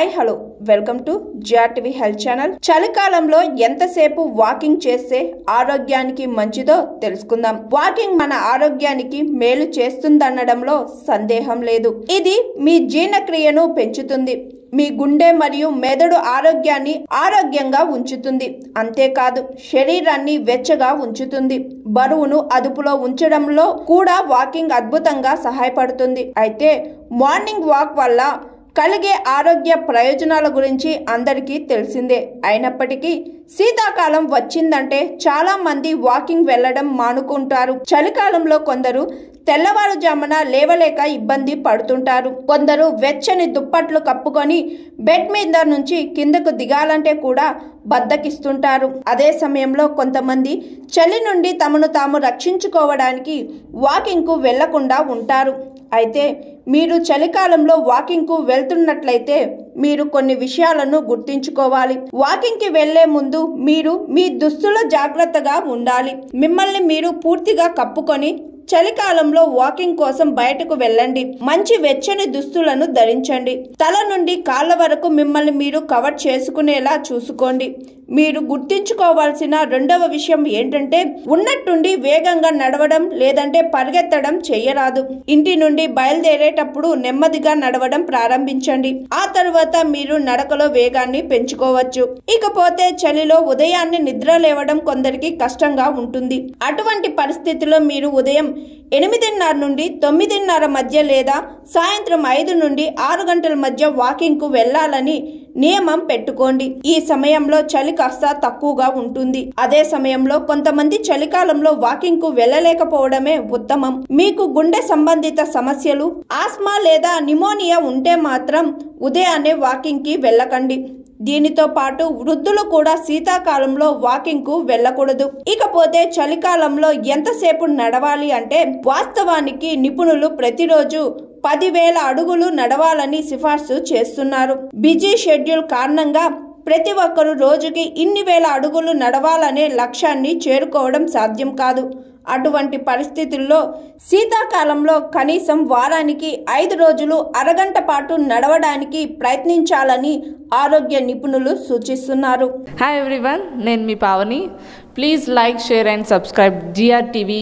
hi hello welcome to GRTV health channel చలికాలంలో ఎంతసేపు walking చేస్తే ఆరోగ్యానికి మంచిదో తెలుసుకుందాం వాకింగ్ మన ఆరోగ్యానికి మేలు చేస్తుందనడంలో సందేహం లేదు ఇది మీ జీర్ణక్రియను పెంచుతుంది మీ గుండె మరియు మెదడు ఆరోగ్యాన్ని ఆరోగ్యంగా ఉంచుతుంది అంతేకాదు శరీరాన్ని వెచ్చగా ఉంచుతుంది బరువును అదుపులో ఉంచడంలో కూడా వాకింగ్ అద్భుతంగా సహాయపడుతుంది అయితే మార్నింగ్ వాక్ వల్ల కలిగే ఆరోగ్య ప్రయోజనాల గురించి అందరికీ తెలిసిందే అయినప్పటికీ శీతాకాలం వచ్చిందంటే చాలా మంది వాకింగ్ వెళ్ళడం మానుకుంటారు చలికాలంలో కొందరు తెల్లవారుజామున లేవలేక ఇబ్బంది పడుతుంటారు కొందరు వెచ్చని దుప్పట్లు కప్పుకొని బెడ్ మీద నుంచి కిందకు దిగాలంటే కూడా బద్దకిస్తుంటారు అదే సమయంలో కొంతమంది చలి నుండి తమను తాము రక్షించుకోవడానికి వాకింగ్కు వెళ్లకుండా ఉంటారు అయితే మీరు చలికాలంలో వాకింగ్కు వెళ్తున్నట్లయితే మీరు కొన్ని విషయాలను గుర్తుంచుకోవాలి వాకింగ్కి వెళ్లే ముందు మీరు మీ దుస్తుల జాగ్రత్తగా ఉండాలి మిమ్మల్ని మీరు పూర్తిగా కప్పుకొని చలికాలంలో వాకింగ్ కోసం బయటకు వెళ్ళండి మంచి వెచ్చని దుస్తులను ధరించండి తల నుండి కాళ్ళ వరకు మిమ్మల్ని మీరు కవర్ చేసుకునేలా చూసుకోండి మీరు గుర్తించుకోవాల్సిన రెండవ విషయం ఏంటంటే ఉన్నట్టుండి వేగంగా నడవడం లేదంటే పరిగెత్తడం చేయరాదు ఇంటి నుండి బయలుదేరేటప్పుడు నెమ్మదిగా నడవడం ప్రారంభించండి ఆ తరువాత మీరు నడకలో వేగాన్ని పెంచుకోవచ్చు ఇకపోతే చలిలో ఉదయాన్నే నిద్ర లేవడం కొందరికి కష్టంగా ఉంటుంది అటువంటి పరిస్థితిలో మీరు ఉదయం ఎనిమిదిన్నర నుండి తొమ్మిదిన్నర మధ్య లేదా సాయంత్రం ఐదు నుండి ఆరు గంటల మధ్య వాకింగ్కు వెళ్ళాలని నియమం పెట్టుకోండి ఈ సమయంలో చలి కాస్త తక్కువగా ఉంటుంది అదే సమయంలో కొంతమంది చలికాలంలో వాకింగ్ కు వెళ్ళలేకపోవడమే ఉత్తమం మీకు గుండె సంబంధిత సమస్యలు ఆస్మా లేదా నిమోనియా ఉంటే మాత్రం ఉదయాన్నే వాకింగ్ కి వెళ్ళకండి దీనితో పాటు వృద్ధులు కూడా శీతాకాలంలో వాకింగ్ కు వెళ్ళకూడదు ఇకపోతే చలికాలంలో ఎంతసేపు నడవాలి అంటే వాస్తవానికి నిపుణులు ప్రతిరోజు పదివేల అడుగులు నడవాలని సిఫార్సు చేస్తున్నారు బిజీ షెడ్యూల్ కారణంగా ప్రతి ఒక్కరు రోజుకి ఇన్ని వేల అడుగులు నడవాలనే లక్ష్యాన్ని చేరుకోవడం సాధ్యం కాదు అటువంటి పరిస్థితుల్లో శీతాకాలంలో కనీసం వారానికి ఐదు రోజులు అరగంట పాటు నడవడానికి ప్రయత్నించాలని ఆరోగ్య నిపుణులు సూచిస్తున్నారు హాయ్ ఎవ్రీవన్ నేను మీ Pavani please like share and subscribe GR TV